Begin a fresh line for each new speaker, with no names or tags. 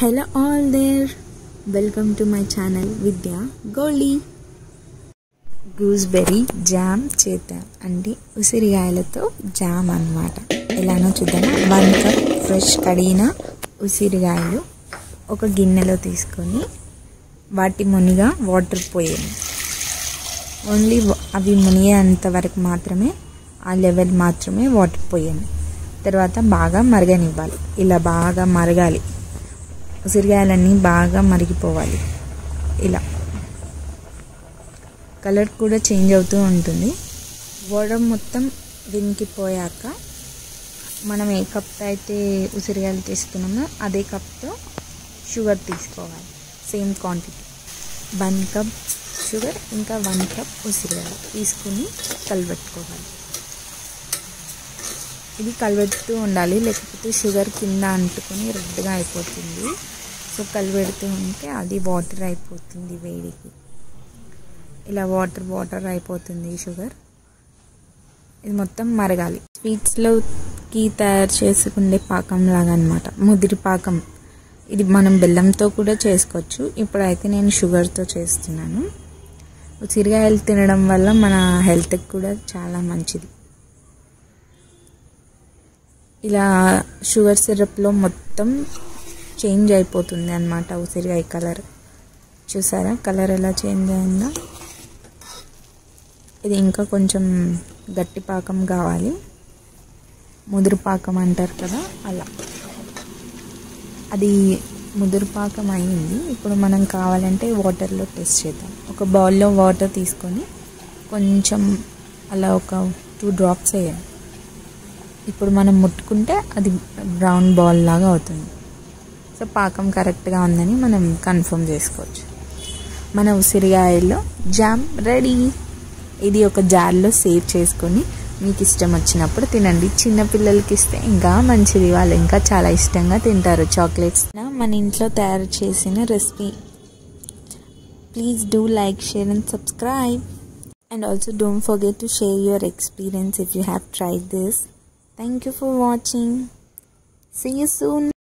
Hello all there welcome to my channel Vidya Goli gooseberry jam చేద్దాం అంటే ఉసిరికాయలతో జామ్ అన్నమాట ఎలానో చూద్దామా వన్ కప్ ఫ్రెష్ కడిగిన ఉసిరికాయలు ఒక గిన్నెలో తీసుకొని వాటి మునిగా వాటర్ పోయాను ఓన్లీ అవి మునిగేంత వరకు మాత్రమే ఆ లెవెల్ మాత్రమే వాటర్ పోయాను తర్వాత బాగా మరగనివ్వాలి ఇలా బాగా మరగాలి ఉసిరికాయలన్నీ బాగా మరిగిపోవాలి ఇలా కలర్ కూడా చేంజ్ అవుతూ ఉంటుంది వాటర్ మొత్తం వినికిపోయాక మనం ఏ కప్తో అయితే ఉసిరికాయలు తీసుకున్నామో అదే కప్తో షుగర్ తీసుకోవాలి same quantity one cup sugar ఇంకా వన్ కప్ ఉసిరికాయలు తీసుకుని కలిపెట్టుకోవాలి ఇది కలిపెడుతూ ఉండాలి లేకపోతే షుగర్ కింద అంటుకొని రెడ్గా అయిపోతుంది సో కలిపెడుతూ ఉంటే అది వాటర్ అయిపోతుంది వేడికి ఇలా వాటర్ వాటర్ అయిపోతుంది షుగర్ ఇది మొత్తం మరగాలి స్వీట్స్లోకి తయారు చేసుకునే పాకం లాగా అనమాట ముదిరి పాకం ఇది మనం బెల్లంతో కూడా చేసుకోవచ్చు ఇప్పుడైతే నేను షుగర్తో చేస్తున్నాను ఉసిరికాయలు తినడం వల్ల మన హెల్త్కి కూడా చాలా మంచిది ఇలా షుగర్ సిరప్లో మొత్తం చేంజ్ అయిపోతుంది అనమాట ఉసిరికాయ కలర్ చూసారా కలర్ ఎలా చేంజ్ అయిందో ఇది ఇంకా కొంచెం గట్టి పాకం కావాలి ముదురు పాకం అంటారు కదా అలా అది ముదురు పాకం అయింది ఇప్పుడు మనం కావాలంటే వాటర్లో టెస్ట్ చేద్దాం ఒక బౌల్లో వాటర్ తీసుకొని కొంచెం అలా ఒక టూ డ్రాప్స్ వేయాలి ఇప్పుడు మనం ముట్టుకుంటే అది బ్రౌన్ బాల్ లాగా అవుతుంది సో పాకం కరెక్ట్గా ఉందని మనం కన్ఫర్మ్ చేసుకోవచ్చు మన ఉసిరికాయల్లో జామ్ రెడీ ఇది ఒక జార్లో సేవ్ చేసుకొని మీకు ఇష్టం వచ్చినప్పుడు తినండి చిన్న పిల్లలకి ఇస్తే ఇంకా మంచిది వాళ్ళు ఇంకా చాలా ఇష్టంగా తింటారు చాక్లెట్స్ మన ఇంట్లో తయారు చేసిన recipe please do like share and subscribe and also don't forget to share your experience if you have tried this Thank you for watching. See you soon.